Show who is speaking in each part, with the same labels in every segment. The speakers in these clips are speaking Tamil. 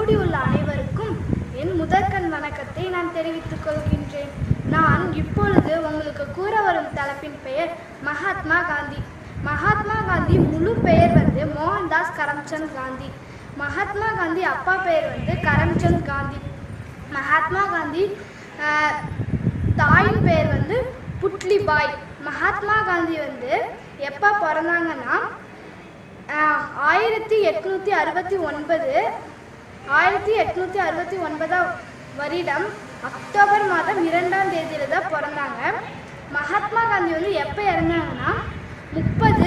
Speaker 1: கூடியுள்ள அனைவருக்கும் என் முதற்கண் வணக்கத்தை நான் தெரிவித்துக் கொள்கின்றேன் நான் இப்பொழுது உங்களுக்கு கூற வரும் தலைப்பின் பெயர் மகாத்மா காந்தி மகாத்மா காந்தி முழு பெயர் வந்து மோகன்தாஸ் கரம்சந்த் காந்தி மகாத்மா காந்தி அப்பா பெயர் வந்து கரம்சந்த் காந்தி மகாத்மா காந்தி ஆஹ், தாயின் பெயர் வந்து புட்லிபாய் மகாத்மா காந்தி வந்து எப்போ பிறந்தாங்கன்னா ஆஹ், ஆயிரத்தி எட்நூற்றி அறுபத்தி ஒன்பது ஆயிரத்தி எட்நூற்றி அறுபத்தி ஒன்பதாம் வருடம் அக்டோபர் மாதம் இரண்டாம் தேதியில தான் பிறந்தாங்க மகாத்மா காந்தி வந்து எப்போ இறந்தாங்கன்னா முப்பது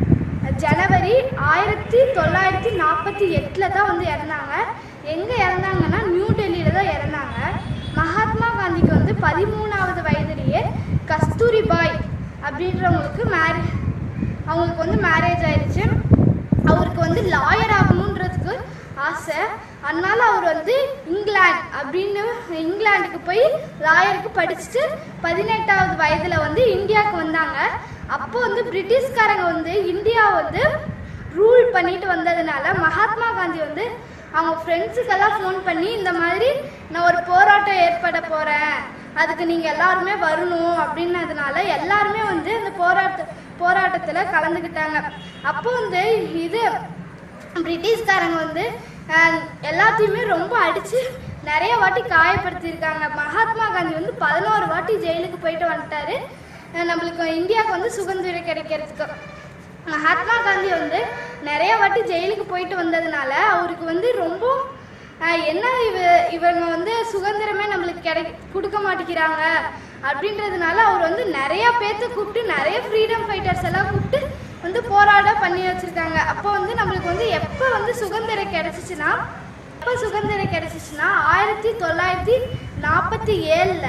Speaker 1: ஜனவரி ஆயிரத்தி தொள்ளாயிரத்தி நாற்பத்தி எட்டில் தான் வந்து இறந்தாங்க எங்கே இறந்தாங்கன்னா நியூ டெல்லியில் தான் இறந்தாங்க மகாத்மா காந்திக்கு வந்து பதிமூணாவது வயதிலேயே கஸ்தூரிபாய் அப்படின்றவங்களுக்கு மேரே அவங்களுக்கு வந்து மேரேஜ் ஆயிடுச்சு அவருக்கு வந்து லாயர் ஆகணுன்றதுக்கு ஆசை அதனால அவர் வந்து இங்கிலாந்து அப்படின்னு இங்கிலாந்துக்கு போய் லாயருக்கு படிச்சுட்டு பதினெட்டாவது வயதுல வந்து இந்தியாவுக்கு வந்தாங்க அப்போ வந்து பிரிட்டிஷ்காரங்க வந்து இந்தியா வந்து ரூல் பண்ணிட்டு வந்ததுனால மகாத்மா காந்தி வந்து அவங்க ஃப்ரெண்ட்ஸுக்கெல்லாம் ஃபோன் பண்ணி இந்த மாதிரி நான் ஒரு போராட்டம் ஏற்பட போகிறேன் அதுக்கு நீங்கள் எல்லாருமே வரணும் அப்படின்னதுனால எல்லாருமே வந்து இந்த போராட்ட போராட்டத்தில் கலந்துக்கிட்டாங்க அப்போ வந்து இது பிரிட்டிஷ்காரங்க வந்து அஹ், எல்லாத்தையுமே ரொம்ப அடித்து நிறைய வாட்டி காயப்படுத்தியிருக்காங்க மகாத்மா காந்தி வந்து பதினோரு வாட்டி ஜெயிலுக்கு போயிட்டு வந்துட்டாரு அஹ், நம்மளுக்கு இந்தியாவுக்கு வந்து சுதந்திரம் கிடைக்கிறதுக்கு மகாத்மா காந்தி வந்து நிறைய வாட்டி ஜெயிலுக்கு போயிட்டு வந்ததுனால அவருக்கு வந்து ரொம்ப ஆஹ், என்ன இவ இவங்க வந்து சுதந்திரமே நம்மளுக்கு கிடை கொடுக்க மாட்டேங்கிறாங்க அப்படின்றதுனால அவர் வந்து நிறைய பேர்த்த கூப்பிட்டு நிறைய ஃப்ரீடம் ஃபைட்டர்ஸ் எல்லாம் கூப்பிட்டு வந்து போராட பண்ணி வச்சிருக்காங்க அப்போ வந்து நம்மளுக்கு வந்து எப்போ வந்து சுதந்திரம் கிடைச்சிச்சுன்னா எப்போ சுதந்திரம் கிடைச்சிச்சுன்னா ஆயிரத்தி தொள்ளாயிரத்தி நாற்பத்தி ஏழில்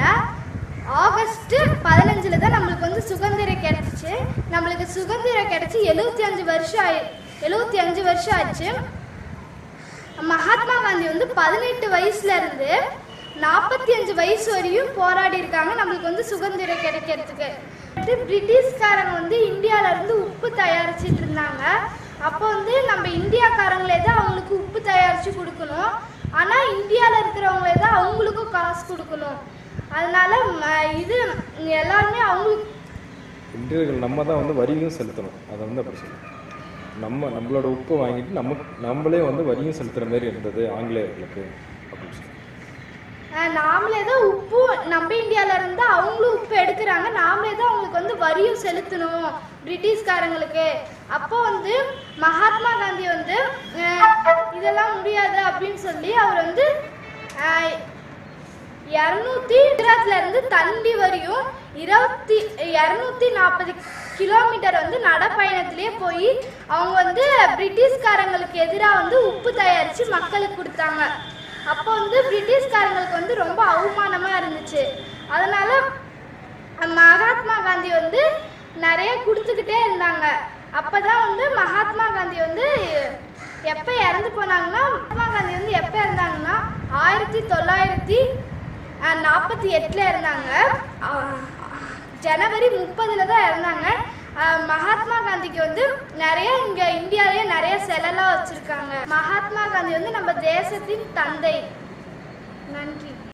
Speaker 1: ஆகஸ்ட் பதினஞ்சில் தான் நம்மளுக்கு வந்து சுதந்திரம் கிடைச்சிச்சு நம்மளுக்கு சுதந்திரம் கிடைச்சி எழுபத்தி அஞ்சு வருஷம் ஆயி எழுபத்தி அஞ்சு வருஷம் ஆச்சு மகாத்மா காந்தி வந்து பதினெட்டு வயசுல இருந்து நாற்பத்தி அஞ்சு வயசு வரையும் போராடி இருக்காங்க நம்மளுக்கு வந்து சுதந்திரம் கிடைக்கிறதுக்கு அடுத்து பிரிட்டிஷ்காரங்க வந்து இந்தியால இருந்து உப்பு தயாரிச்சிட்டு இருந்தாங்க அப்போ வந்து நம்ம இந்தியாக்காரங்களே தான் அவங்களுக்கு உப்பு தயாரிச்சு கொடுக்கணும் ஆனா இந்தியால இருக்கிறவங்களே தான் அவங்களுக்கும் காசு கொடுக்கணும் அதனால ம- இது எல்லாருமே அவங்களுக்கு
Speaker 2: இந்தியர்கள் நம்ம தான் வந்து வரியும் செலுத்தணும் அதை வந்து அப்படி சொல்லணும் நம்ம நம்மளோட உப்பை வாங்கிட்டு நமக்கு நம்மளே வந்து வரியும் செலுத்துகிற மாதிரி இருந்தது ஆங்கிலேயர்களுக்கு அப்படின்னு சொல்லி
Speaker 1: அஹ் நாமளே தான் உப்பு நம்ம இந்தியால இருந்து அவங்களும் உப்பு எடுக்கிறாங்க நாமளே தான் அவங்களுக்கு வந்து வரியும் செலுத்தணும் பிரிட்டிஷ்காரங்களுக்கு அப்போ வந்து மகாத்மா காந்தி வந்து அஹ், இதெல்லாம் முடியாது அப்படின்னு சொல்லி அவர் வந்து அஹ், இரநூத்தி குஜராத்ல இருந்து தண்டி வரையும் இருபத்தி இரநூத்தி நாற்பது கிலோமீட்டர் வந்து நடைப்பயணத்திலே போய் அவங்க வந்து பிரிட்டிஷ்காரங்களுக்கு எதிராக வந்து உப்பு தயாரித்து மக்களுக்கு கொடுத்தாங்க அப்போ வந்து பிரிட்டிஷ்காரங்களுக்கு வந்து ரொம்ப அவமானமா இருந்துச்சு அதனால மகாத்மா காந்தி வந்து நிறைய கொடுத்துக்கிட்டே இருந்தாங்க அப்பதான் வந்து மகாத்மா காந்தி வந்து எப்போ இறந்து போனாங்கன்னா மகாத்மா காந்தி வந்து எப்போ இறந்தாங்கன்னா ஆயிரத்தி தொள்ளாயிரத்தி நாற்பத்தி எட்டில் இருந்தாங்க அஹ், ஜனவரி முப்பதுல தான் இறந்தாங்க அஹ், மகாத்மா காந்திக்கு வந்து நிறைய இங்கே இந்தியாவிலேயே நிறைய சிலைலாம் வச்சுருக்காங்க மகாத்மா காந்தி வந்து நம்ம தேசத்தின் தந்தை நன்றி